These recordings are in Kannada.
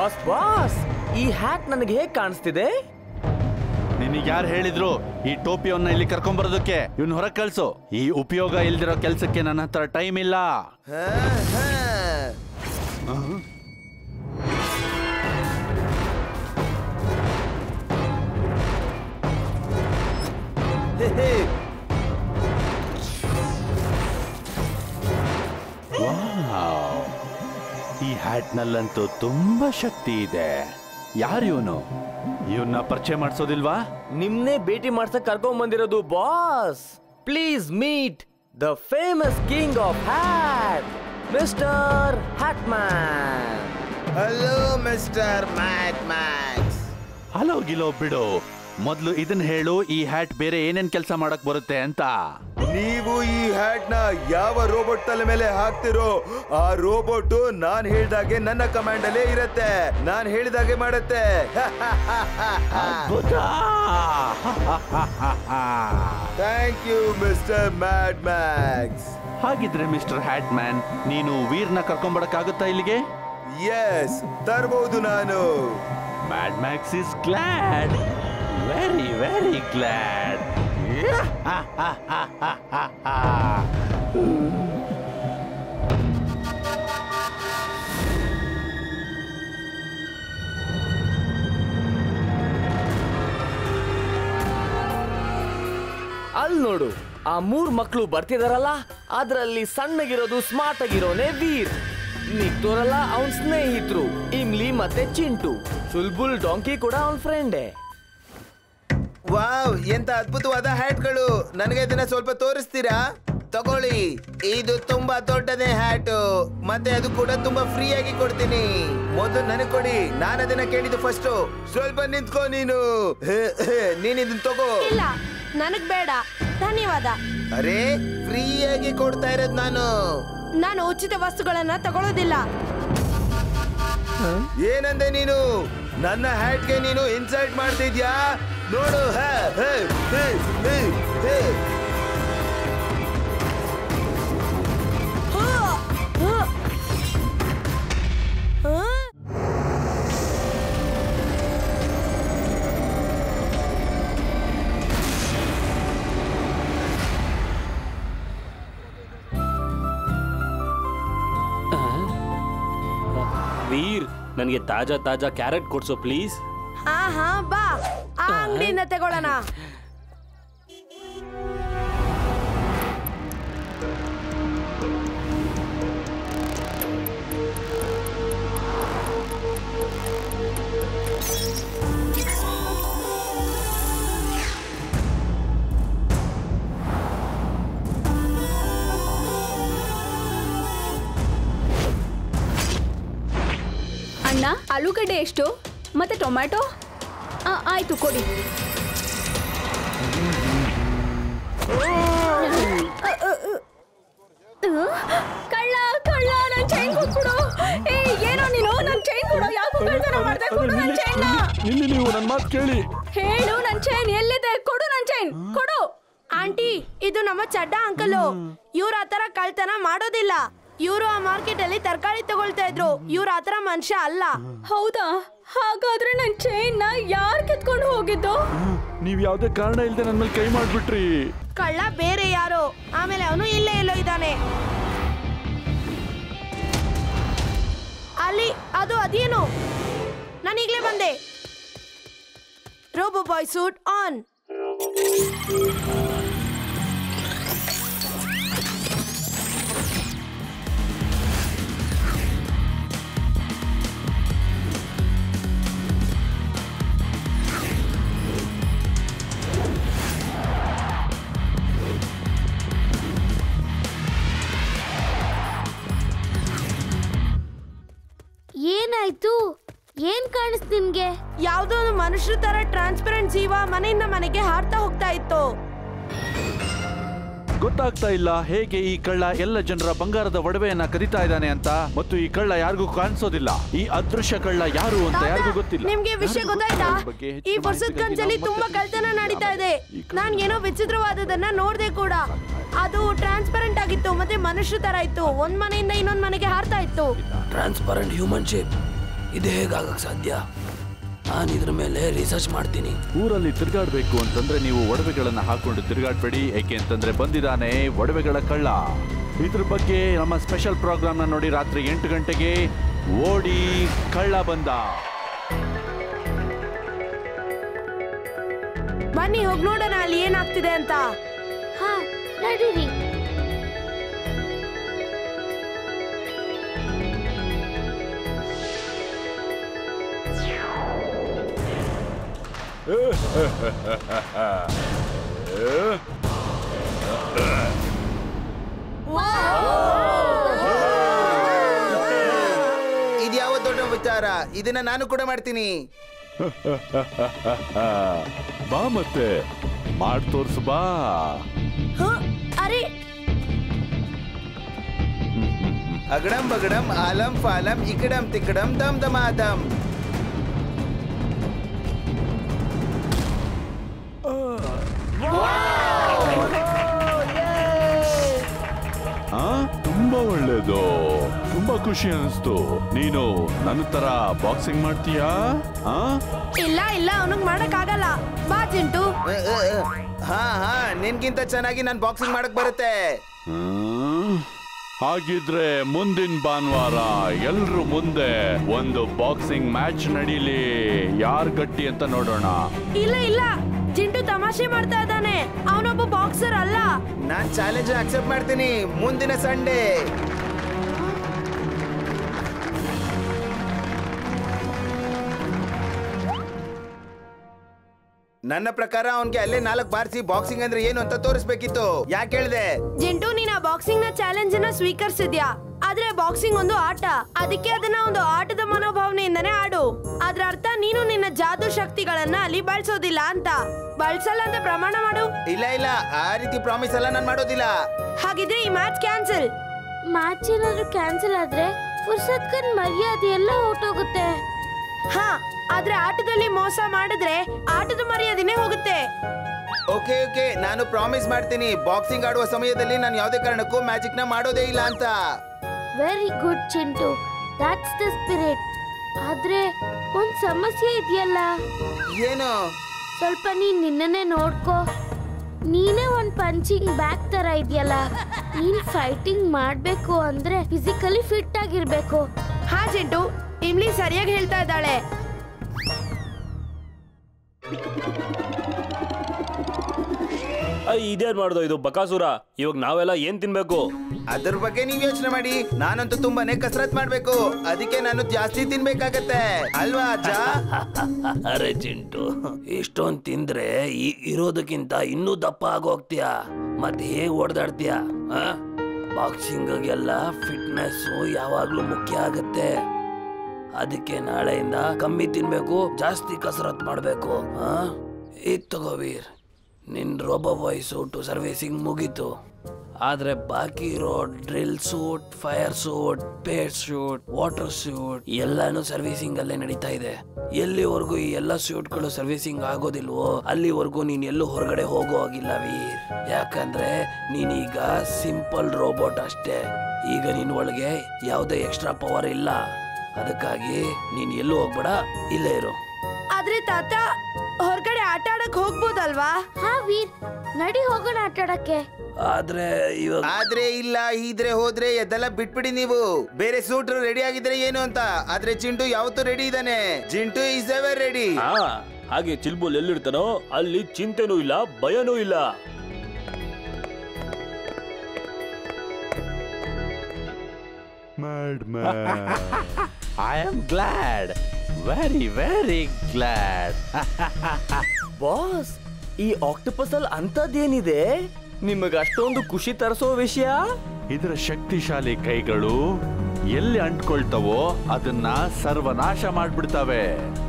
ಬಾಸ್ ಬಾಸ್ ಈ ಹ್ಯಾಟ್ ನನಗೆ ಹೇಗ್ ಕಾಣಿಸ್ತಿದೆ ನಿನಗೆ ಯಾರು ಹೇಳಿದ್ರು ಈ ಟೋಪಿಯವನ್ನ ಇಲ್ಲಿ ಕರ್ಕೊಂಡ್ ಬರೋದಕ್ಕೆ ಇವ್ನ ಹೊರಗೆ ಕಳ್ಸು ಈ ಉಪಯೋಗ ಇಲ್ದಿರೋ ಕೆಲ್ಸಕ್ಕೆ ನನ್ನ ಹತ್ರ ಟೈಮ್ ಇಲ್ಲ ಹಾ, ಹಾ. ಹೇ, ಹೇ. ವಾವ್. ಈ ಹ್ಯಾಟ್ ನಲ್ಲಂತೂ ತುಂಬಾ ಶಕ್ತಿ ಇದೆ ಯಾರು ಇವನು ಇವನ್ನ ಪರಿಚಯ ಮಾಡಿಸೋದಿಲ್ವಾ ನಿಮ್ನೆ ಭೇಟಿ ಮಾಡ್ಸಕ್ ಕರ್ಕೊಂಡ್ ಬಂದಿರೋದು boss please meet the famous king of hat mister Hatman hello mister Mad Max hello ಗಿಲೋ ಬಿಡು ಮೊದ್ಲು ಇದನ್ ಹೇಳು ಈ ಹ್ಯಾಟ್ ಬೇರೆ ಏನೇನ್ ಕೆಲಸ ಮಾಡಕ್ ಬರುತ್ತೆ ಅಂತ ನೀವು ಈ ಹ್ಯಾಟ್ ನ ಯಾವ ರೋಬೋಟ್ ತಲೆ ಮೇಲೆ ಹಾಕ್ತಿರೋ ಆ ರೋಬೋಟ್ ನಾನ್ ಹೇಳ್ದಾಗೆ ನನ್ನ ಕಮಾಂಡ್ ಅಲ್ಲೇ ಇರತ್ತೆ ನಾನ್ ಹೇಳಿದಾಗೆ ಮಾಡುತ್ತೆ ಅದ್ಭುತ! Thank you mister Mad Max ಹಾಗಿದ್ರೆ ಮಿಸ್ಟರ್ ಹ್ಯಾಟ್ ಮ್ಯಾನ್ ನೀನು ವೀರ್ನ ಕರ್ಕೊಂಬರಕ್ಕಾಗುತ್ತಾ ಇಲ್ಲಿಗೆ ಎಸ್ ತರಬಹುದು ನಾನು Mad Max is glad very very glad ಅಲ್ಲಿ ನೋಡು ಆ ಮೂರ್ ಮಕ್ಳು ಬರ್ತಿದಾರಲ್ಲ ಅದ್ರಲ್ಲಿ ಸಣ್ಣಗಿರೋದು ಸ್ಮಾರ್ಟ್ ಆಗಿರೋನೆ ವೀರ್ ನಿಕ್ತೋರಲ್ಲ ಅವನ್ ಸ್ನೇಹಿತರು ಇಮ್ಲಿ ಮತ್ತೆ ಚಿಂಟು ಚುಲ್ಬುಲ್ ಡಾಂಕಿ ಕೂಡ ಅವನ್ ಫ್ರೆಂಡೇ ವಾವ್ ಎಂತ ಅದ್ಭುತವಾದ ಹ್ಯಾಟ್ಗಳು ನನಗೆ ಇದನ್ನ ಸ್ವಲ್ಪ ತೋರಿಸ್ತೀರಾ ತಗೊಳ್ಳಿ ಇದು ತುಂಬಾ ದೊಡ್ಡದೇ ಹ್ಯಾಟ್ ಮತ್ತೆ ಅದು ಕೂಡ ತುಂಬಾ ಫ್ರೀ ಆಗಿ ಕೊಡ್ತೀನಿ ಮೊದಲು ನನಗೆ ಕೊಡಿ ನಾನು ಅದನ್ನ ಕೇಳಿದ್ದು ಫಸ್ಟ್ ಸ್ವಲ್ಪ ನಿಂತ್ಕೋ ನೀನು ನೀನ್ ಇದನ್ನ ತಗೋ ಇಲ್ಲ ನನಗ್ ಬೇಡ ಧನ್ಯವಾದ ಅರೆ ಫ್ರೀ ಆಗಿ ಕೊಡ್ತಾ ಇರೋದ್ ನಾನು ನಾನು ಉಚಿತ ವಸ್ತುಗಳನ್ನ ತಗೊಳ್ಳೋದಿಲ್ಲ ಏನಂದೆ ನೀನು ನನ್ನ ಹ್ಯಾಟ್ಗೆ ನೀನು ಇನ್ಸಲ್ಟ್ ಮಾಡ್ತಿದ್ಯಾ ನೋಡು ಹ, ಹ, ಹ, ಹ, ಹ. ಹ! ಹ! ಹ? ವೀರ್ ನನಗೆ ತಾಜಾ ತಾಜಾ ಕ್ಯಾರೆಟ್ ಕೊಡ್ಸೋ ಪ್ಲೀಸ್ ಹಾ ಹಾ ಬಾ ಆ ಅಂಗಡಿಯಿಂದ ತಗೊಳ್ಳೋಣ ಅಣ್ಣ ಆಲೂಗಡ್ಡೆ ಎಷ್ಟು ಮತ್ತೆ ಟೊಮ್ಯಾಟೊ ಆ, ಆಯ್ತು ಕೊಡಿ ಕಳ್ಳ ಕಳ್ಳ ನನ್ ಚೈನ್ ಕೊಟ್ಬಿಡು ಏ ಏನೋ ನೀನು ನನ್ ಚೈನ್ ಕೊಡು ಯಾಕೋ ಕಳ್ತನ ಮಾಡ್ದೆ ಕೊಡು ನನ್ ಚೈನ್ ನಿನ್ನೆ ನೀವು ನನ್ನ ಮಾತು ಕೇಳಿ ಹೇಳು ನನ್ ಚೈನ್ ಎಲ್ಲಿದೆ ಕೊಡು ನನ್ ಚೈನ್ ಕೊಡು ಆಂಟಿ ಇದು ನಮ್ಮ ಚಡ್ಡ ಅಂಕಲು ಇವ್ರ ಆತರ ಕಳ್ತನ ಮಾಡೋದಿಲ್ಲ ಇವರು ಆ ಮಾರ್ಕೆಟ್ ಅಲ್ಲಿ ತರಕಾರಿ ತಗೊಳ್ತಾ ಇದ್ರು ಇವ್ರ ಆತರ ಮನುಷ್ಯ ಅಲ್ಲ ಹೌದಾ ಹಾಗಾದ್ರೆ ನನ್ ಚೈನ್ ನ ಯಾರ್ ಕಿತ್ಕೊಂಡು ಹೋಗಿದ್ದು ನೀವ್ ಯಾವ್ದೇ ಕಾರಣ ಇಲ್ದೆ ನನ್ನ ಮೇಲೆ ಕೈ ಮಾಡ್ಬಿಟ್ರಿ ಕಳ್ಳ ಬೇರೆ ಯಾರೋ ಆಮೇಲೆ ಅವನು ಇಲ್ಲೇ ಎಲ್ಲೋ ಇದ್ದಾನೆ ಅಲ್ಲಿ ಅದು ಅದೇನು ನಾನು ಈಗಲೇ ಬಂದೆ ರೋಬೋ ಬಾಯ್ ಸೂಟ್ ಆನ್ ಏನಾಯ್ತು ಏನ್ ಕಾಣಿಸ್ತು ನಿನ್ಗೆ ಯಾವುದೋ ಒಂದು ಮನುಷ್ಯರ ತರ ಟ್ರಾನ್ಸ್ಪರೆಂಟ್ ಜೀವ ಮನೆಯಿಂದ ಮನೆಗೆ ಹಾರ್ತಾ ಹೋಗ್ತಾ ಇತ್ತು ಗೊತ್ತಾಗ್ತಾ ಇಲ್ಲ ಹೇಗೆ ಈ ಕಳ್ಳ ಎಲ್ಲ ಜನರ ಬಂಗಾರದ ಒಡವೆಯನ್ನ ಕದಿತಾ ಇದ್ದಾನೆ ಅಂತ ಮತ್ತು ಈ ಕಳ್ಳ ಯಾರಿಗೂ ಕಾಣಿಸೋದಿಲ್ಲ ಈ ಅದೃಶ್ಯ ಕಳ್ಳ ಯಾರು ಅಂತ ಯಾರಿಗೂ ಗೊತ್ತಿಲ್ಲ ನಿಮ್ಗೆ ವಿಷಯ ಯಾರಿಗೂ ಗೊತ್ತಾಯ್ತಾ ಇದ್ರ ಬಗ್ಗೆ ಹೆಚ್ಚಿನ ಈ ವರ್ಷದ ಮಾಹಿತಿಗಾಗಿ ಕಂಚಲ್ಲಿ ನಾವು ತುಂಬಾ ಮತ್ತೆ ಕಳ್ತನ ತಿಳಿಸ್ತೀವಿ. ನಡೀತಾ ಇದೆ ಈ ಕಳ್ಳ- ನಾನ್ ಏನೋ ವಿಚಿತ್ರವಾದದನ್ನ ನೋಡ್ದೆ ಕೂಡ ಅದು ಟ್ರಾನ್ಸ್ಪರೆಂಟ್ ಆಗಿತ್ತು ಮತ್ತೆ ಮನುಷ್ಯ ತರ ಇತ್ತು ಒಂದ್ ಮನೆಯಿಂದ ಇನ್ನೊಂದ್ ಮನೆಗೆ ಹಾರ್ತಾ ಇತ್ತು ಟ್ರಾನ್ಸ್ಪರೆಂಟ್ ಹ್ಯೂಮನ್ ಶೇಪ್ ಇದು ಹೇಗಾಗಕ್ ಸಾಧ್ಯ ನಾನು ಇದ್ರ ಮೇಲೆ ರಿಸರ್ಚ್ ಮಾಡ್ತೀನಿ ಊರಲ್ಲಿ ತಿರುಗಾಡ್ಬೇಕು ಅಂತಂದ್ರೆ ನೀವು ಒಡವೆಗಳನ್ನ ಹಾಕೊಂಡು ತಿರುಗಾಡ್ಬೇಡಿ ಏಕೆ ಅಂತಂದ್ರೆ ಬಂದಿದ್ದಾನೆ ಒಡವೆಗಳ ಕಳ್ಳ ಇದ್ರ ಬಗ್ಗೆ ನಮ್ಮ ಸ್ಪೆಷಲ್ ಪ್ರೋಗ್ರಾಮ್ನ ನೋಡಿ ರಾತ್ರಿ ಎಂಟು ಗಂಟೆಗೆ ಓಡಿ ಕಳ್ಳ ಬಂದ ಬನ್ನಿ ಹೋಗ್ ನೋಡೋಣ ಅಲ್ಲಿ ಏನಾಗ್ತಿದೆ ಅಂತ ಹಾ ನಡೀರಿ ಇದ್ಯಾವ ದೊಡ್ಡ ವಿಚಾರ ಇದನ್ನ ನಾನು ಕೂಡ ಮಾಡ್ತೀನಿ ಬಾ ಮತ್ತೆ ಮಾಡ್ ತೋರ್ಸು ಬಾ ಹ? ಅರೆ ಅಗಡಂ ಬಗಡಂ ಆಲಂ ಫಾಲಂ ಇಕಡಂ ತಿಕಡಂ ದಮ್ ದಮಾದಂ ಆ ತುಂಬಾ ಒಳ್ಳೇದು ತುಂಬಾ ಖುಷಿ ಅನಿಸ್ತು ನೀನು ನನ್ನ ತರ ಬಾಕ್ಸಿಂಗ್ ಮಾಡ್ತೀಯಾ ಆ ಇಲ್ಲ ಇಲ್ಲ ಅವನಿಗೆ ಮಾಡಕ್ ಆಗಲ್ಲ ಬಾ ಚಿಂಟು ಅ, ಅ, ಅ. ಹಾ ಹಾ ನಿನ್ಗಿಂತ ಚೆನ್ನಾಗಿ ನಾನು ಬಾಕ್ಸಿಂಗ್ ಮಾಡಕ್ ಬರುತ್ತೆ ಹ್ಮ್. ಹಾಗಿದ್ರೆ ಮುಂದಿನ ಭಾನುವಾರ ಎಲ್ರು ಮುಂದೆ ಒಂದು ಬಾಕ್ಸಿಂಗ್ ಮ್ಯಾಚ್ ನಡೀಲಿ ಯಾರ್ ಗಟ್ಟಿ ಅಂತ ನೋಡೋಣ ಇಲ್ಲ ಇಲ್ಲ ಚಿಂಟು ತಮಾಷೆ ಮಾಡ್ತಾ ಇದ್ದಾನೆ ಅವನೊಬ್ಬ ಬಾಕ್ಸರ್ ಅಲ್ಲ ನಾನ್ ಚಾಲೆಂಜ್ ಅಕ್ಸೆಪ್ಟ್ ಮಾಡ್ತೀನಿ ಮುಂದಿನ ಸಂಡೇ ನನ್ನ ಪ್ರಕಾರ ಅವನ್ಗೆ ಅಲ್ಲೇ ನಾಲ್ಕು ಬಾರಿಸಿ ಬಾಕ್ಸಿಂಗ್ ಅಂದ್ರೆ ಏನು ಅಂತ ತೋರಿಸ್ಬೇಕಿತ್ತು ಯಾಕೆ ಹೇಳ್ದೆ ಜಿಂಟು ನೀನ್ ಆ ಬಾಕ್ಸಿಂಗ್ ನ ಚಾಲೆಂಜ್ ಅನ್ನ ಸ್ವೀಕರಿಸಿದ್ಯಾ ಆದ್ರೆ ಬಾಕ್ಸಿಂಗ್ ಒಂದು ಆಟ ಅದಕ್ಕೆ ಅದನ್ನ ಒಂದು ಆಟದ ಮನೋಭಾವನೆಯಿಂದನೇ ಆಡು ಅದ್ರ ಅರ್ಥ ನೀನು ನಿನ್ನ ಜಾದೂ ಶಕ್ತಿಗಳನ್ನ ಅಲ್ಲಿ ಬಳಸೋದಿಲ್ಲ ಅಂತ ಬಳಸಲ್ಲ ಅಂತ ಪ್ರಮಾಣ ಮಾಡು ಇಲ್ಲ ಇಲ್ಲ ಆ ರೀತಿ ಪ್ರಾಮಿಸ್ ಎಲ್ಲ ನಾನು ಮಾಡೋದಿಲ್ಲ ಹಾಗಿದ್ರೆ ಈ ಮ್ಯಾಚ್ ಕ್ಯಾನ್ಸಲ್ ಮ್ಯಾಚ್ ಏನಾದ್ರೂ ಕ್ಯಾನ್ಸಲ್ ಆದ್ರೆ ಫುರ್ಸತ್ ಖಾನ್ ಮರ್ಯಾದೆ ಎಲ್ಲ ಹೊರ್ಟೋಗುತ್ತೆ ಹಾ ಆದ್ರೆ ಆಟದಲ್ಲಿ ಮೋಸ ಮಾಡಿದ್ರೆ ಆಟದ ಮರ್ಯಾದೆನೇ ಹೋಗುತ್ತೆ ಓಕೆ ಓಕೆ ನಾನು ಪ್ರಾಮಿಸ್ ಮಾಡ್ತೀನಿ ಬಾಕ್ಸಿಂಗ್ ಆಡುವ ಸಮಯದಲ್ಲಿ ನಾನು ಯಾವುದೇ ಕಾರಣಕ್ಕೂ ಮ್ಯಾಜಿಕ್ ನ ಮಾಡೋದೇ ಇಲ್ಲ ಅಂತ very good Chintu that's the spirit ಆದ್ರೆ ಒಂದ್ ಸಮಸ್ಯೆ ಇದೆಯಲ್ಲ ಏನು ಸ್ವಲ್ಪ ನೀನ್ ನಿನ್ನನ್ನೇ ನೋಡ್ಕೋ ನೀನೇ ಒಂದ್ ಪಂಚಿಂಗ್ ಬ್ಯಾಗ್ ತರ ಇದೆಯಲ್ಲ ನೀನ್ ಫೈಟಿಂಗ್ ಮಾಡ್ಬೇಕು ಅಂದ್ರೆ ಫಿಸಿಕಲಿ ಫಿಟ್ ಆಗಿರ್ಬೇಕು ಹಾ ಜಿಂಟು ಇಮ್ಲಿ ಸರಿಯಾಗಿ ಹೇಳ್ತಾ ಇದ್ದಾಳೆ ಅಯ್ಯ ಇದೇನ್ ಮಾಡ್ದೋ ಇದು ಬಕಾಸುರ ಇವಾಗ ನಾವೆಲ್ಲ ಏನ್ ತಿನ್ಬೇಕು ಅದ್ರ ಬಗ್ಗೆ ನೀವ್ ಯೋಚನೆ ಮಾಡಿ ನಾನಂತೂ ತುಂಬಾನೇ ಕಸರತ್ ಮಾಡ್ಬೇಕು ಅದಕ್ಕೆ ನಾನು ಜಾಸ್ತಿ ತಿನ್ಬೇಕಾಗತ್ತೆ ಅಲ್ವಾ ಅಜ್ಜ ಅರೆ ಚಿಂಟು ಇಷ್ಟೊಂದ್ ತಿಂದ್ರೆ ಈ ಇರೋದಕ್ಕಿಂತ ಇನ್ನೂ ದಪ್ಪ ಆಗೋಗ್ತೀಯ ಮತ್ತೆ ಹೇಗ್ ಓಡ್ದಾಡ್ತೀಯ ಬಾಕ್ಸಿಂಗ್ಗೆಲ್ಲ ಫಿಟ್ನೆಸ್ ಯಾವಾಗ್ಲೂ ಮುಖ್ಯ ಆಗತ್ತೆ ಅದಕ್ಕೆ ನಾಳೆಯಿಂದ ಕಮ್ಮಿ ತಿನ್ಬೇಕು ಜಾಸ್ತಿ ಕಸರತ್ ಮಾಡ್ಬೇಕು ಆ? ಇದ್ ತಗೋ ವೀರ್ ನಿನ್ ರೋಬೋ ಬಾಯ್ ಸೂಟು ಸರ್ವಿಸಿಂಗ್ ಮುಗೀತು ಆದ್ರೆ ಬಾಕಿ ಇರೋ drill suit fire suit pair suit water suit ಎಲ್ಲಾನು ಸರ್ವಿಸಿಂಗ್ ಅಲ್ಲೇ ನಡೀತಾ ಇದೆ ಎಲ್ಲಿವರೆಗೂ ಈ ಎಲ್ಲ ಸೂಟ್ಗಳು ಸರ್ವಿಸಿಂಗ್ ಆಗೋದಿಲ್ವೋ ಅಲ್ಲಿವರೆಗೂ ನೀನ್ ಎಲ್ಲೂ ಹೊರಗಡೆ ಹೋಗೋ ಆಗಿಲ್ಲ ವೀರ್ ಯಾಕಂದ್ರೆ ನೀನೀಗ ಸಿಂಪಲ್ ರೋಬೋಟ್ ಅಷ್ಟೇ ಈಗ ನಿನ್ ಒಳಗೆ ಯಾವುದೇ ಎಕ್ಸ್ಟ್ರಾ ಪವರ್ ಇಲ್ಲ ಅದಕ್ಕಾಗಿ ನೀನ್ ಎಲ್ಲೂ ಹೋಗ್ಬೇಡ ಇಲ್ಲೇ ಇರು ಆದ್ರೆ ತಾತ ಹೊರಗಡೆ ಆಟ ಆಡಕ್ ಹೋಗ್ಬೋದಲ್ವಾ ಹಾ ವೀರ್ ನಡಿ ಹೋಗೋಣ ಆಟಾಡಕ್ಕೆ ಆದ್ರೆ ಇವಾಗ ಆದ್ರೆ ಇಲ್ಲ ಇದ್ರೆ ಹೋದ್ರೆ ಎದ್ದೆಲ್ಲ ಬಿಟ್ಬಿಡಿ ನೀವು ಬೇರೆ ಸೂಟ್ ರೆಡಿ ಆಗಿದ್ರೆ ಏನು ಅಂತ ಆದ್ರೆ ಚಿಂಟು ಯಾವತ್ತೂ ರೆಡಿ ಇದ್ದಾನೆ ಚಿಂಟು ಇಸ್ ಎವರ್ ರೆಡಿ ಆ, ಹಾಗೆ ಚಿಲ್ಬುಲ್ ಎಲ್ಲಿರ್ತಾನೋ ಅಲ್ಲಿ ಚಿಂತೆನೂ ಇಲ್ಲ ಭಯನೂ ಇಲ್ಲ I am glad very very glad boss ಈ ಆಕ್ಟೋಪಸ್ ಅಲ್ಲಿ ಅಂತದ್ದೇನಿದೆ ನಿಮಗೆ ಅಷ್ಟೊಂದು ಖುಷಿ ತರಿಸೋ ವಿಷಯ ಇದರ ಶಕ್ತಿಶಾಲಿ ಕೈಗಳು ಎಲ್ಲಿ ಅಂಟ್ಕೊಳ್ತವೋ ಅದನ್ನ ಸರ್ವನಾಶ ಮಾಡ್ಬಿಡ್ತವೆ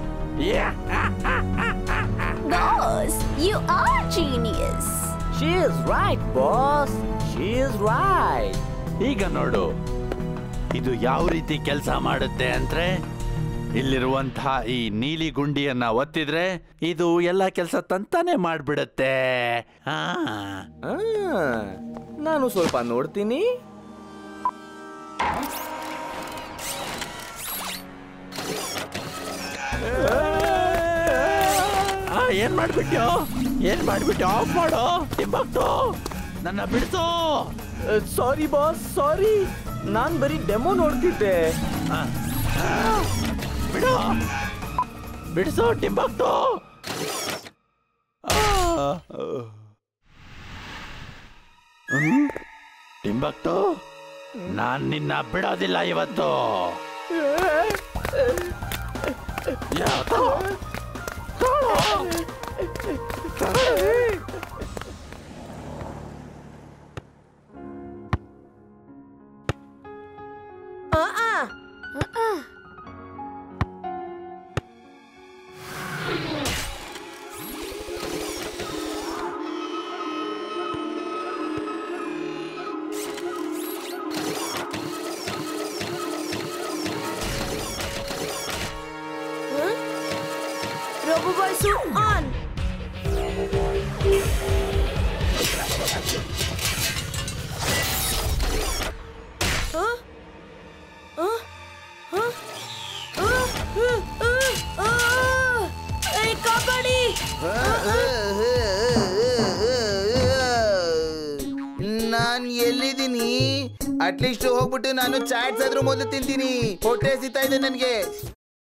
boss you are genius she is right boss she is right ಈಗ ನೋಡು ಇದು ಯಾವ ರೀತಿ ಕೆಲಸ ಮಾಡುತ್ತೆ ಅಂದ್ರೆ ಇಲ್ಲಿರುವಂತಹ ಈ ನೀಲಿ ಗುಂಡಿಯನ್ನ ಒತ್ತಿದ್ರೆ ಇದು ಎಲ್ಲ ಕೆಲಸ ತಂತಾನೆ ಮಾಡ್ಬಿಡತ್ತೆ ಆ ನಾನು ಸ್ವಲ್ಪ ನೋಡ್ತೀನಿ ಆ, ಏನ್ ಮಾಡ್ಬಿಟ್ಯೋ ಏನ್ ಮಾಡ್ಬಿಟ್ಟು ಆಫ್ ಮಾಡೋ ಟಿಂಬಕ್ಟು ನನ್ನ ಬಿಡಿಸು ಸಾರಿ ಬಾಸ್ ಸಾರಿ ನಾನ್ ಬರೀ ಡೆಮೋ ನೋಡ್ತಿದ್ದೆ ಬಿಡು ಬಿಡಿಸು ಟಿಂಬಕ್ಟು ಟಿಂಬಕ್ಟು ನಾನ್ ನಿನ್ನ ಬಿಡೋದಿಲ್ಲ ಇವತ್ತು ಯಾಕೋ? ಆ, ಆ. ಹ? ರೋಬೋ ಬಾಯ್ ಸೂಟ್ ಆನ್ ಹ? ಹ? ಹ? ಹ? ಹ? ಹ? ಆ! ಏ, ಕಾಪಾಡಿ ನಾನ್ ಎಲ್ಲಿದ್ದೀನಿ ಅಟ್ಲೀಸ್ಟ್ ಹೋಗ್ಬಿಟ್ಟು ನಾನು ಚಾಟ್ಸ್ ಆದ್ರೂ ಮೊದಲು ತಿಂತೀನಿ ಹೊಟ್ಟೆ ಸಿಗ್ತಾ ಇದೆ ನನ್ಗೆ